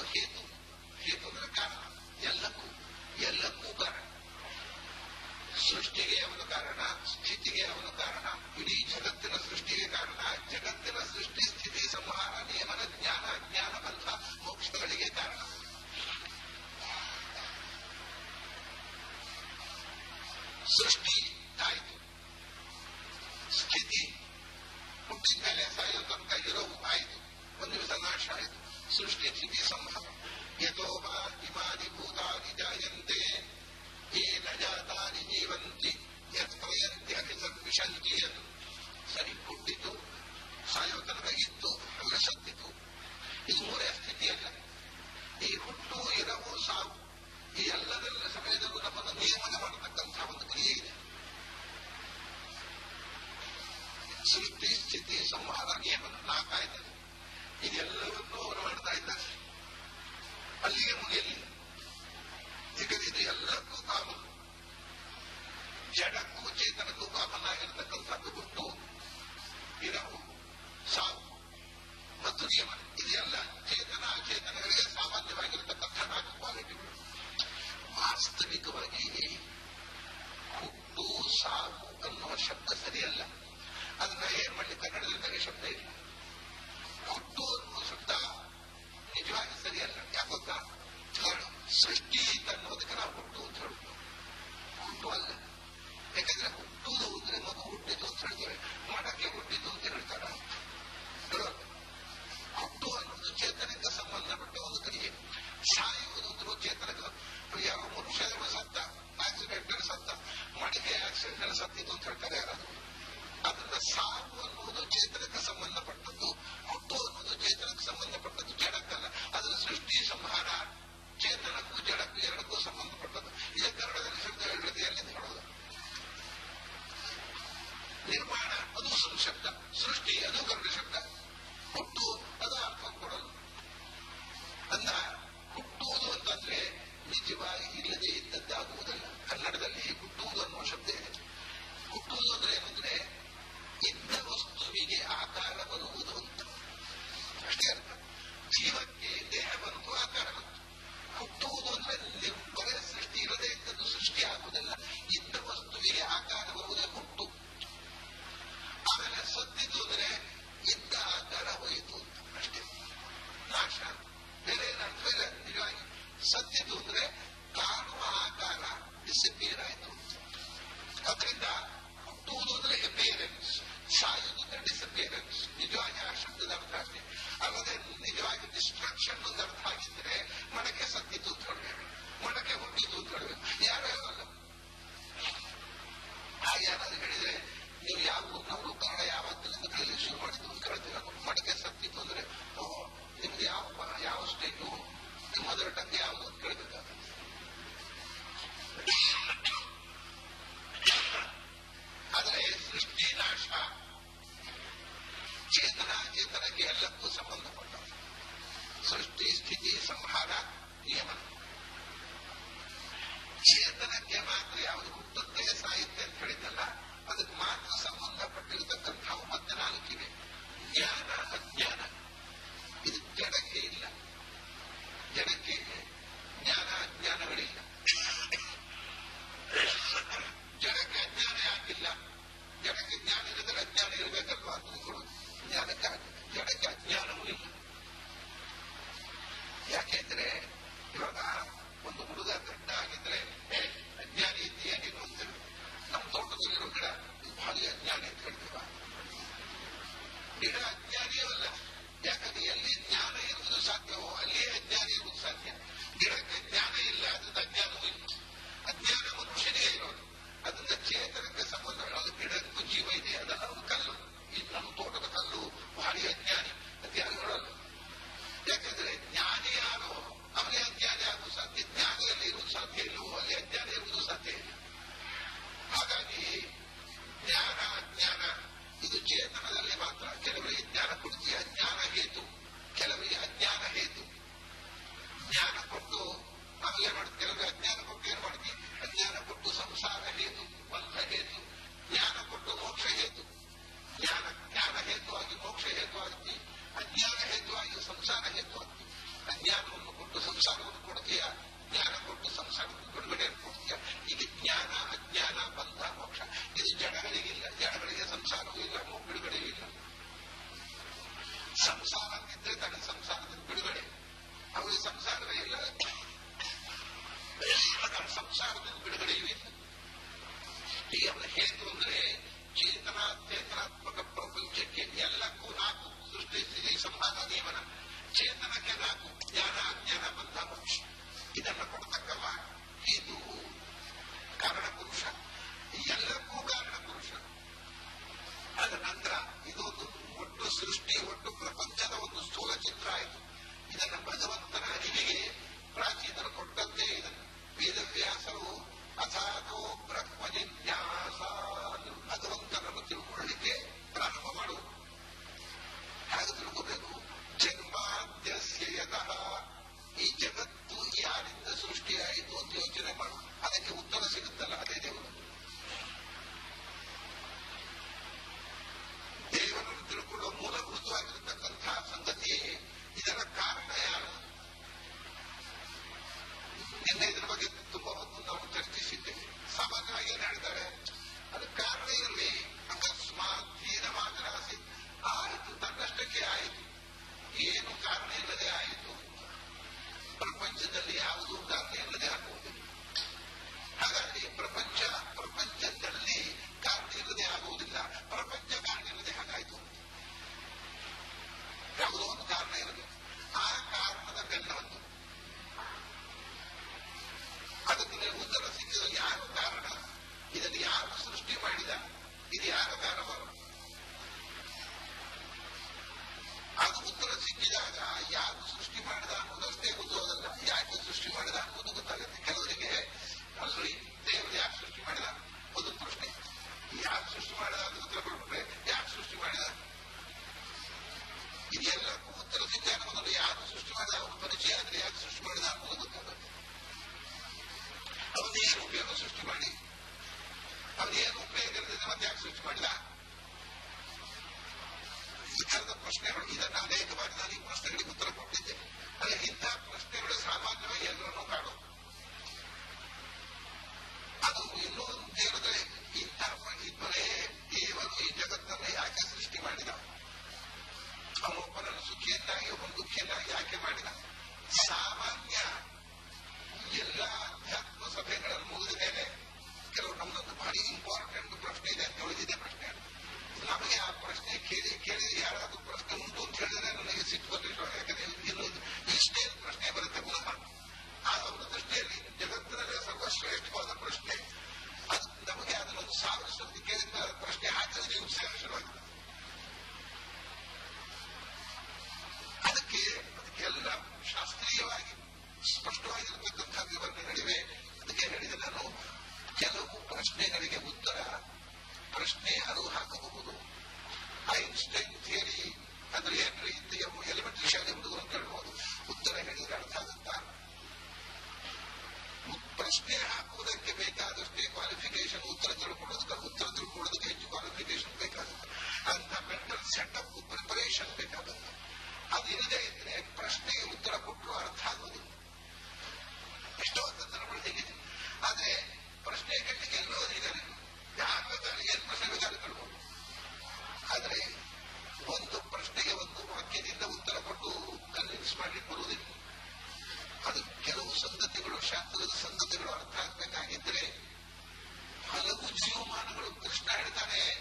ಹೇತು ಹೇತು ಅಂದ್ರೆ ಕಾರಣ ಎಲ್ಲಕ್ಕೂ ಎಲ್ಲಕ್ಕೂ ಕಾರಣ ಸೃಷ್ಟಿಗೆ ಅವನು ಕಾರಣ ಸ್ಥಿತಿಗೆ ಅವನು ಕಾರಣ ಇಡೀ ಜಗತ್ತಿನ ಸೃಷ್ಟಿಗೆ ಕಾರಣ ಜಗತ್ತಿನ ಸೃಷ್ಟಿ ಸ್ಥಿತಿ ಸಂಹಾರ ನಿಯಮನ ಜ್ಞಾನ ಜ್ಞಾನ ಬಂಧ ಮೋಕ್ಷಗಳಿಗೆ ಕಾರಣ ಸೃಷ್ಟಿ ಆಯಿತು ಸ್ಥಿತಿ ಹುಟ್ಟಿದ ಮೇಲೆ ಸಾಯೋ ತನಕ ಇರೋವು ಆಯಿತು ಒಂದು ದಿವಸ ನಾಶ ಆಯಿತು ಸೃಷ್ಟಿ ಸ್ಥಿತಿ ಸಂಹಾರ ಯಥೋ ವಾ ಇಮಾನಿ ಭೂತಾನಿ ಜಾಯಂತೆ ಏನ ಜಾತಾನಿ ಜೀವಂತಿ ಯತ್ ಪ್ರಯಂತಿ ಅಭಿಸತ್ ವಿಶಂತಿ ಎಂದು ಸರಿ ಹುಟ್ಟಿತು ಸಾಯೋ ತನಕ ಇತ್ತು ಆಮೇಲೆ ಸತ್ತಿತು ಇದು ಮೂರೇ ಸ್ಥಿತಿಯಲ್ಲ ಈ ಹುಟ್ಟು ಇರವು ಸಾವು ಈ ಎಲ್ಲದೆಲ್ಲ ಸಮಯದಲ್ಲೂ ನಮ್ಮನ್ನು ನಿಯಮನ ಮಾಡತಕ್ಕಂತಹ ಒಂದು ಕ್ರಿಯೆ ಇದೆ ಸೃಷ್ಟಿ ಸ್ಥಿತಿ ಸಂಹಾರ ನಿಯಮನ ನಾಲ್ಕಾಯ್ತದೆ ಇದೆಲ್ಲವನ್ನೂ ಅವರು ಮಾಡ್ತಾ ಇದ್ದಾರೆ ಅಲ್ಲಿಗೆ ಮುಗಿಯಲಿಲ್ಲ ಈಗ ಇದು ಎಲ್ಲಕ್ಕೂ ಕಾಮನ್ ಜಡಕ್ಕೂ ಚೇತನಕ್ಕೂ ಕಾಮನ್ ಆಗಿರ್ತಕ್ಕಂಥದ್ದು ಹುಟ್ಟು ಇರವು ಸಾವು ಮತ್ತು ನಿಯಮ ಇದೆಲ್ಲ ಚೇತನ ಅಚೇತನಗಳಿಗೆ ಸಾಮಾನ್ಯವಾಗಿರ್ತಕ್ಕಂಥ ನಾಲ್ಕು ಕ್ವಾಲಿಟಿಗಳು ವಾಸ್ತವಿಕವಾಗಿ ಹುಟ್ಟು ಸಾವು ಅನ್ನುವ ಶಬ್ದ ಸರಿಯಲ್ಲ ಅದನ್ನ ಏನ್ ಮಾಡಲಿ ಕನ್ನಡದಲ್ಲಿ ಶಬ್ದ ಇಲ್ಲ ಹುಟ್ಟು ಅನ್ನುವ ಶಬ್ದ ನಿಜವಾಗಿ ಸರಿಯಲ್ಲ ಯಾಕೊತ್ತ ಹೇಳು ಸೃಷ್ಟಿ ಅನ್ನೋದಕ್ಕೆ ನಾವು ಹುಟ್ಟು ಅಂತ ಹೇಳುದು ಹುಟ್ಟು ಅಲ್ಲ ಯಾಕಂದ್ರೆ ಹುಟ್ಟುವುದು ಅಂದ್ರೆ ಮಗು ಹುಟ್ಟಿದ್ದು ಅಂತ ಹೇಳ್ತೇವೆ ಮಡಕೆ ಹುಟ್ಟಿದ್ದು ಅಂತ ಹೇಳ್ತಾರ ಹೇಳೋದು ಹುಟ್ಟು ಅನ್ನೋದು ಚೇತನಕ್ಕೆ ಸಂಬಂಧಪಟ್ಟ ಒಂದು ಕ್ರಿಯೆ ಸಾಯುವುದು ಅಂದ್ರೆ ಚೇತನಕ್ಕೆ ಯಾವ ಮನುಷ್ಯ ಸತ್ತ ಆಕ್ಸಿಡೆಂಟ್ ಸತ್ತ ಮಡಿಕೆ ಆಕ್ಸಿಡೆಂಟ್ ಸತ್ತಿದ್ದು ಅಂತ ಹೇಳ್ತಾರೆ ಯಾರಾದ್ರು ಅದನ್ನ ಸಾವು ಅನ್ನುವುದು ಚೇತನಕ್ಕೆ ಸಂಬಂಧಪಟ್ಟದ್ದು ಹುಟ್ಟು ಅನ್ನೋದು ಚೇತನಕ್ಕೆ ಸಂಬಂಧಪಟ್ಟದ್ದು ಜಡಕ್ಕಲ್ಲ ಅದರ ಸೃಷ್ಟಿ ಸಂಹಾರ ಚೇತನಕ್ಕೂ ಜಡಕ್ಕೂ ಎರಡಕ್ಕೂ ಸಂಬಂಧಪಟ್ಟದ್ದು ಇದೇ ಕನ್ನಡದಲ್ಲಿ ಶಬ್ದ ಹೇಳಿದ್ರೆ ಎಲ್ಲಿಂದ ಹೇಳೋದು ನಿರ್ಮಾಣ ಅದು ಶಬ್ದ ಸೃಷ್ಟಿ ಅದು ಕನ್ನಡ ಶಬ್ದ ಹುಟ್ಟು ಅದು ಅರ್ಥ ಕೊಡಲು ಅಂದ ಹುಟ್ಟುವುದು ಅಂತಂದ್ರೆ ನಿಜವಾಗಿ ಇಲ್ಲದೆ ಇದ್ದದ್ದಾಗುವುದಲ್ಲ ಕನ್ನಡದಲ್ಲಿ ಹುಟ್ಟುವುದು ಅನ್ನುವ ಶಬ್ದ ಇದೆ ಹುಟ್ಟುವುದು ಅಂದ್ರೆ ಏನಂದ್ರೆ ಇದ್ದ ವಸ್ತುವಿಗೆ ಆಕಾರ ಬರುವುದು ಅಂತ ಅಷ್ಟೇ ಅರ್ಥ ಜೀವಕ್ಕೆ ದೇಹ ಬಂತು ಆಕಾರ ಬಂತು ಹುಟ್ಟುವುದು ಅಂದ್ರೆ ಬರೇ ಸೃಷ್ಟಿ ಇರದೇ ಇದ್ದದ್ದು ಸೃಷ್ಟಿ ಆಗುವುದಿಲ್ಲ ಇದ್ದ ವಸ್ತುವಿಗೆ ಆಕಾರ ಬರುವುದೇ ಹುಟ್ಟು ಆಮೇಲೆ ಸತ್ತಿದ್ದು ಅಂದ್ರೆ ಇದ್ದ ಆಕಾರ ಹೋಯಿತು ಅಂತ ಅಷ್ಟೇ ನಾಶ ಬೇರೆ ಏನರ್ಥ ಇಲ್ಲ ನಿಜವಾಗಿ ಸತ್ತಿದ್ದು ಅಂದ್ರೆ ಕಾಣುವ ಆಕಾರ ಡಿಸಿಪಿಯರ್ ಆಯಿತು ಅದರಿಂದ ಹುಟ್ಟುವುದು ಅಂದ್ರೆ ಅಪಿಯರೆನ್ಸ್ ಸಾಯುವುದು ಅಂದ್ರೆ ಡಿಸಪಿಯರೆನ್ಸ್ ನಿಜವಾಗಿ ಆ ಶಬ್ದದ ಅರ್ಥ ಅಷ್ಟೇ ಅಲ್ಲದೆ ನಿಜವಾಗಿ ಡಿಸ್ಟ್ರಕ್ಷನ್ ಒಂದು ಅರ್ಥ ಆಗಿದ್ರೆ ಮಡಕೆ ಸತ್ತಿದ್ದು ಅಂತ ಹೇಳ್ಬೇಕು ಮಡಕೆ ಹುಟ್ಟಿದ್ದು ಅಂತ ಹೇಳ್ಬೇಕು ಯಾರು ಹೇಳಲ್ಲ ಹಾಗೆ ಯಾರಾದ್ರೂ ಹೇಳಿದ್ರೆ ನೀವು ಯಾವ ನಾವು ಕನ್ನಡ ಯಾವತ್ತಿನಿಂದ ಕಲಿಯಲು ಶುರು ಮಾಡಿದ್ದು ಅಂತ ಕೇಳ್ತೀರ ಮಡಕೆ ಸತ್ತಿತ್ತು ಅಂದ್ರೆ ಓ ನಿಮ್ಗೆ ಯಾವ ಯಾವ ಸ್ಟೇಟು ನಿಮ್ಮ ಮದರ್ ಟಂಗ್ ಯಾವುದು ಅಂತ ಕೇಳ್ಬೇಕಾಗ ಆದರೆ ಸೃಷ್ಟಿ ನಾಶ ಚೇತನ ಚೇತನಕ್ಕೆ ಎಲ್ಲಕ್ಕೂ ಸಂಬಂಧಪಟ್ಟ ಸೃಷ್ಟಿ ಸ್ಥಿತಿ ಸಂಹಾರ ನಿಯಮ ಚೇತನಕ್ಕೆ ಮಾತ್ರ ಯಾವುದು ಹುಟ್ಟುತ್ತೆ ಸಾಯುತ್ತೆ ಅಂತ ಹೇಳಿದ್ದಲ್ಲ ಅದಕ್ಕೆ ಮಾತ್ರ ಸಂಬಂಧಪಟ್ಟಿರತಕ್ಕಂಥವು ಮತ್ತೆ ನಾಲ್ಕಿವೆ ಜ್ಞಾನ ಅಜ್ಞಾನ ಇದು ಜಡಕ್ಕೆ ಇಲ್ಲ ಜಡಕ್ಕೆ ಜ್ಞಾನ ಅಜ್ಞಾನಗಳಿಲ್ಲ ಜಡಕ್ಕೆ ಅಜ್ಞಾನ ಯಾಕಿಲ್ಲ ಜಡಕ್ಕೆ ಜ್ಞಾನ ಇರಿದ್ರೆ ಅಜ್ಞಾನ ಇರಬೇಕಲ್ವಾ ಅಂತ ಕೊಡೋದು ಜ್ಞಾನಕ್ಕೆ ಜಡಕ್ಕೆ ಅಜ್ಞಾನವೂ ಇಲ್ಲ ಯಾಕೆಂದ್ರೆ ಇವಾಗ ಒಂದು ಹುಡುಗ ಗಡ್ಡ ಆಗಿದ್ರೆ ಏ ಅಜ್ಞಾನಿ ಇದೆಯಾ ನೀನು ಅಂತ ನಮ್ಮ ತೋಟದಲ್ಲಿರೋ ಗಿಡ ಇದು ಭಾರಿ ಅಜ್ಞಾನಿ ಅಂತ ಹೇಳ್ತೀವ ಗಿಡ ಅಜ್ಞಾನಿಯೂ ಅಲ್ಲ ಯಾಕಂದ್ರೆ ಎಲ್ಲಿ ಜ್ಞಾನ ಇರುವುದು ಸಾಧ್ಯವೋ ಅಲ್ಲಿಯೇ ಅಜ್ಞಾನಿ ಇರುವುದು ಸಾಧ್ಯ ಗಿಡಕ್ಕೆ ಜ್ಞಾನ ಇಲ್ಲ ಅದರಿಂದ ಅಜ್ಞಾನವೂ ಇಲ್ಲ ಅಜ್ಞಾನ ಮನುಷ್ಯನಿಗೆ ಇರೋದು ಅದರಿಂದ ಚೇತನಕ್ಕೆ ಸಂಬಂಧ ಅದು ಗಿಡಕ್ಕೂ ಜೀವ ಇದೆ ಅದಲ್ಲ ಒಂದು ಕಲ್ಲು ಇದು ನಮ್ಮ ತೋಟದ ಕಲ್ಲು ಭಾರಿ ಅಜ್ಞಾನಿ ಅಂತ ಯಾರು ಹೇಳಲ್ಲ ಯಾಕಂದ್ರೆ ಜ್ಞಾನಿ ಯಾರು ಅವನೇ ಅಜ್ಞಾನಿ ಆಗುವ ಸಾಧ್ಯ ಜ್ಞಾನಿಯಲ್ಲಿ ಇರುವುದು ಸಾಧ್ಯ ಇಲ್ಲವೋ ಅಲ್ಲಿ ಅಜ್ಞಾನ ಇರುವುದು ಸಾಧ್ಯ ಇಲ್ಲ ಹಾಗಾಗಿ ಜ್ಞಾನ ಅಜ್ಞಾನ ಇದು ಚೇತನದಲ್ಲಿ ಮಾತ್ರ ಕೆಲವರಿಗೆ ಜ್ಞಾನ ಕೊಡ್ತೀಯ ಜ್ಞಾನ ಹೇತು ಕೆಲವರಿಗೆ ಅಜ್ಞಾನ ಹೇತು ಜ್ಞಾನ ಕೊಟ್ಟು ಆಮೇಲೆ ಮಾಡಿ ಕೆಲವರಿಗೆ ಅಜ್ಞಾನ ಕೊಟ್ಟು ಏನ್ ಮಾಡ್ತೀವಿ ಅಜ್ಞಾನ ಕೊಟ್ಟು ಸಂಸಾರ ಹೇತು ಬಂಧ ಹೇತು ಜ್ಞಾನ ಕೊಟ್ಟು ಮೋಕ್ಷ ಹೇತು ಜ್ಞಾನ ಜ್ಞಾನ ಹೇತುವಾಗಿ ಮೋಕ್ಷ ಹೇತು ಆಗ್ತಿ ಅಜ್ಞಾನ ಹೇತುವಾಗಿ ಸಂಸಾರ ಹೇತು ಆಗ್ತಿ ಅಜ್ಞಾನವನ್ನು ಕೊಟ್ಟು ಸಂಸಾರವನ್ನು ಕೊಡ್ತೀಯ ಜ್ಞಾನ ಕೊಟ್ಟು ಸಂಸಾರವನ್ನು ಬಿಡುಗಡೆಯನ್ನು ಕೊಡ್ತೀಯ ಈಗ ಜ್ಞಾನ ಅಜ್ಞಾನ ಬಂಧ ಮೋಕ್ಷ ಇದು ಜಡಗಳಿಗಿಲ್ಲ ಜಡಗಳಿಗೆ ಸಂಸಾರವೂ ಇಲ್ಲ ಮೋ- ಬಿಡುಗಡೆಯೂ ಇಲ್ಲ ಸಂಸಾರ ಇದ್ರೆ ತನ್ನ ಸಂಸಾರದಿಂದ ಬಿಡುಗಡೆ ಅವರಿಗೆ ಸಂಸಾರವೇ ಇಲ್ಲ ಅದರ ಸಂಸಾರದಿಂದ ಬಿಡುಗಡೆಯೂ ಇಲ್ಲ ಈಗ ಅವರ ಹೇತು ಅಂದ್ರೆ ಚೇತನ ಚೇತನಾತ್ಮಕ ಪ್ರಪಂಚಕ್ಕೆ ಎಲ್ಲಕ್ಕೂ ನಾಲ್ಕು ಸೃಷ್ಟಿ ಸ್ಥಿತಿ ಸಂಹಾರ ನಿಯಮನ ಚೇತನಕ್ಕೆ ನಾಲ್ಕು ಜ್ಞಾನ ಅಜ್ಞಾನ ಬಂಧ ಮೋಕ್ಷ ಇದನ್ನು ಕೊಡ್ತಕ್ಕವ ಇದು ಕಾರಣ ಪುರುಷ ಎಲ್ಲಕ್ಕೂ ಕಾರಣ ಪುರುಷ ಅದ ನಂತರ ಇದೊಂದು ಒಟ್ಟು ಸೃಷ್ಟಿ ಒಟ್ಟು ಪ್ರಪಂಚದ ಒಂದು ಸ್ಥೂಲ ಚಿತ್ರ ಆಯಿತು ಇದನ್ನ ಭಗವಂತನ ಅರಿವಿಗೆ ಪ್ರಾಚೀನರು ಕೊಟ್ಟಂತೆ ಇದನ್ನು ವೇದವ್ಯಾಸರು ಅಥಾತೋ ಬ್ರಹ್ಮ ಜಿಜ್ಞಾಸ ಭಗವಂತನನ್ನು ತಿಳ್ಕೊಳ್ಳಿಕ್ಕೆ ಪ್ರಾರಂಭ ಮಾಡುವುದು ಹಾಗೆ ತಿಳ್ಕೋಬೇಕು ಜನ್ಮಾದ್ಯಸ್ಯ ಯತಃ ಈ ಜಗತ್ತು ಯಾರಿಂದ ಸೃಷ್ಟಿಯಾಯಿತು ಅಂತ ಯೋಚನೆ ಮಾಡು ಅದಕ್ಕೆ ಉತ್ತರ ಸಿಗುತ್ತಲ್ಲ ಅದೇ ದೇವರು ದೇವರನ್ನು ತಿಳ್ಕೊಳ್ಳುವ ಮೂಲಭೂತವಾಗಿರತಕ್ಕಂತಹ ಸಂಗತಿಯೇ ಇದರ ಕಾರಣ ಯಾರು ನಿನ್ನೆ ಇದರ ಬಗ್ಗೆ ತುಂಬಾ ಹೊತ್ತು ನಾವು ಚರ್ಚಿಸಿದ್ದೇವೆ ಸಾಮಾನ್ಯವಾಗಿ ಏನ್ ಹೇಳ್ತಾರೆ ಅದಕ್ಕೆ ಕಾರಣ ಇರಲಿ ಅಕಸ್ಮಾತ್ ಹೀನಮಾದರಾಸಿ ಆಯಿತು ತನ್ನಷ್ಟಕ್ಕೆ ಆಯಿತು ಏನು ಕಾರಣ ಇಲ್ಲದೆ ಆಯಿತು ಪ್ರಪಂಚದಲ್ಲಿ ಯಾವುದೂ ಕಾರಣ ಇಲ್ಲದೆ ಆಗುವುದಿಲ್ಲ ಹಾಗಾಗಿ ಪ್ರಪಂಚ ಪ್ರಪಂಚದಲ್ಲಿ ಕಾರಣ ಇಲ್ಲದೆ ಆಗುವುದಿಲ್ಲ ಪ್ರಪಂಚ ಕಾರಣ ಇಲ್ಲದೆ ಹಾಗಾಯಿತು ಯಾವುದೋ ಒಂದು ಕಾರಣ ಇರಬೇಕು ಆ ಕಾರಣದ ಬೆನ್ನವನ್ನು ಅದಕ್ಕೆ ನೀವು ಉತ್ತರ ಸಿಕ್ಕಿದ ಯಾರು ಕಾರಣ ಇದನ್ನು ಯಾರು ಸೃಷ್ಟಿ ಮಾಡಿದ ಇದು ಯಾರ ಕಾರಣ ಅದು ಉತ್ತರ ಸಿಕ್ಕಿದಾಗ ಯಾರು ಸೃಷ್ಟಿ ಮಾಡಿದ ಅನ್ನೋದಷ್ಟೇ ಗೊತ್ತೋದಲ್ಲ ಯಾಕೆ ಸೃಷ್ಟಿ ಮಾಡಿದ ಅನ್ನೋದು ಗೊತ್ತಾಗುತ್ತೆ ಕೆಲವರಿಗೆ ಅಲ್ರಿ ದೇವರು ಯಾಕೆ ಸೃಷ್ಟಿ ಮಾಡಿದ ಒಂದು ಪ್ರಶ್ನೆ ಯಾಕೆ ಸೃಷ್ಟಿ ಮಾಡಿದ ಅಂತ ಉತ್ತರ ಕೊಡ್ಬಿಟ್ರೆ ಯಾಕೆ ಸೃಷ್ಟಿ ಮಾಡಿದ ಇದೆಲ್ಲಕ್ಕೂ ಉತ್ತರ ಸಿಕ್ಕಾಗ ಮೊದಲು ಯಾರು ಸೃಷ್ಟಿ ಮಾಡಿದ ಅವನ ಪರಿಚಯ ಆದ್ರೆ ಯಾಕೆ ಸೃಷ್ಟಿ ಮಾಡಿದ ಅನ್ನೋದು ಗೊತ್ತಾಗುತ್ತೆ ಅವನೇನು ಉಪಯೋಗ ಸೃಷ್ಟಿ ಮಾಡಿ ಅವನೇನು ಉಪಯೋಗ ಇರಲಿಲ್ಲ ಮತ್ತೆ ಯಾಕೆ ಸೃಷ್ಟಿ ಮಾಡಿದ ಈ ಥರದ ಪ್ರಶ್ನೆಗಳು ಇದನ್ನ ಅನೇಕ ಬಾರಿ ನಾನು ಈ ಪ್ರಶ್ನೆಗಳಿಗೆ ಉತ್ತರ ಕೊಟ್ಟಿದ್ದೆ ಅದೇ ಇಂಥ ಪ್ರಶ್ನೆಗಳು ಸಾಮಾನ್ಯವಾಗಿ ಎಲ್ಲರನ್ನೂ ಕಾಡು ಅದು ಇನ್ನೂ ಒಂದು ಹೇಳಿದ್ರೆ ಇಂಥ ಇಬ್ಬರೇ ದೇವರು ಈ ಜಗತ್ತನ್ನು ಯಾಕೆ ಸೃಷ್ಟಿ ಮಾಡಿದ ಅವನೊಬ್ಬನನ್ನು ಸುಖಿಯನ್ನಾಗಿ ಒಬ್ಬನು ದುಃಖಿಯನ್ನಾಗಿ ಯಾಕೆ ಮಾಡಿದ ಸಾಮಾನ್ಯ ಎಲ್ಲ ಅಧ್ಯಾತ್ಮ ಸಭೆಗಳನ್ನು ಮುಗಿದ ಮೇಲೆ ಕೆಲವು ನಮ್ದೊಂದು ಭಾರಿ ಇಂಪಾರ್ಟೆಂಟ್ ಪ್ರಶ್ನೆ ಇದೆ ಅಂತ ಉಳಿದಿದೆ ಪ್ರಶ್ನೆ ನಮಗೆ ಆ ಪ್ರಶ್ನೆ ಕೇಳಿ ಕೇಳಿ ಯಾರಾದ್ರೂ ಪ್ರಶ್ನೆ ಉಂಟು ಅಂತ ಹೇಳಿದ್ರೆ ನನಗೆ ಸಿಟ್ಟು ಬರ್ಲಿಲ್ಲ ಯಾಕಂದ್ರೆ ಇನ್ನೊಂದು ಇಷ್ಟೇ ಪ್ರಶ್ನೆ ಬರುತ್ತೆ ಪುನಃ ಆ ಅವರ ದೃಷ್ಟಿಯಲ್ಲಿ ಜಗತ್ತಿನಲ್ಲೇ ಸರ್ವಶ್ರೇಷ್ಠವಾದ ಪ್ರಶ್ನೆ ಅದು ನಮಗೆ ಅದನ್ನೊಂದು ಸಾವಿರ ಸರ್ತಿ ಕೇಳಿದ ಪ್ರಶ್ನೆ ಹಾಕಿದ್ರೆ ಉತ್ಸಾಹ ಶುರುವಾಗಿದೆ ಅದಕ್ಕೆ ಅದಕ್ಕೆಲ್ಲ ಶಾಸ್ತ್ರೀಯವಾಗಿ ಸ್ಪಷ್ಟವಾಗಿರತಕ್ಕಂಥ ವಿವರಣೆಗಳಿವೆ ಅದಕ್ಕೆ ಹೇಳಿದೆ ನಾನು ಕೆಲವು ಪ್ರಶ್ನೆಗಳಿಗೆ ಉತ್ತರ ಪ್ರಶ್ನೆ ಅದು ಹಾಕಬಹುದು ಐನ್ಸ್ಟೈನ್ ಥಿಯರಿ ಅಂದ್ರೆ ಏನ್ರಿ ಎಲಿಮೆಂಟರಿ ಶಾಲೆ ಹುಡುಗರು ಅಂತ ಹೇಳ್ಬೋದು ಉತ್ತರ ಹೇಳಿದ್ರೆ ಅರ್ಥ ಆಗುತ್ತಾ ಪ್ರಶ್ನೆ ಹಾಕುವುದಕ್ಕೆ ಬೇಕಾದಷ್ಟೇ ಕ್ವಾಲಿಫಿಕೇಶನ್ ಉತ್ತರ ತಿಳ್ಕೊಳ್ಳೋದಕ್ಕೆ ಉತ್ತರ ತಿಳ್ಕೊಳ್ಳೋದಕ್ಕೆ ಹೆಚ್ಚು ಕ್ವಾಲಿಫಿಕೇಶನ್ ಬೇಕಾಗುತ್ತೆ ಅಂತ ಮೆಂಟಲ್ ಸೆಟಪ್ ಪ್ರಿಪರೇಷನ್ ಬೇಕಾಗುತ್ತೆ ಅದಿಲ್ಲದೆ ಇದ್ರೆ ಪ್ರಶ್ನೆಗೆ ಉತ್ತರ ಕೊಟ್ಟರು ಅರ್ಥ ಆಗೋದಿಲ್ಲ ಎಷ್ಟೋ ಸಂದರ್ಭಗಳು ಹೇಗಿದೆ ಆದ್ರೆ ಪ್ರಶ್ನೆ ಕೇಳಲಿಕ್ಕೆ ಎಲ್ಲೋ ಅಧಿಕಾರಿ ಯಾರು ಬೇಕಾದ್ರೆ ಏನು ಪ್ರಶ್ನೆ ಬೇಕಾದ್ರೆ ಕೇಳ್ಬೋದು ಆದ್ರೆ ಒಂದು ಪ್ರಶ್ನೆಗೆ ಒಂದು ವಾಕ್ಯದಿಂದ ಉತ್ತರ ಕೊಟ್ಟು ಕನ್ವಿನ್ಸ್ ಮಾಡ್ಲಿಕ್ಕೆ ಬರುವುದಿಲ್ಲ ಅದು ಕೆಲವು ಸಂಗತಿಗಳು ಶಾಸ್ತ್ರದ ಸಂಗತಿಗಳು ಅರ್ಥ ಆಗ್ಬೇಕಾಗಿದ್ರೆ ಹಲವು ಜೀವಮಾನಗಳು ಕೃಷ್ಣ ಹೇಳ್ತಾನೆ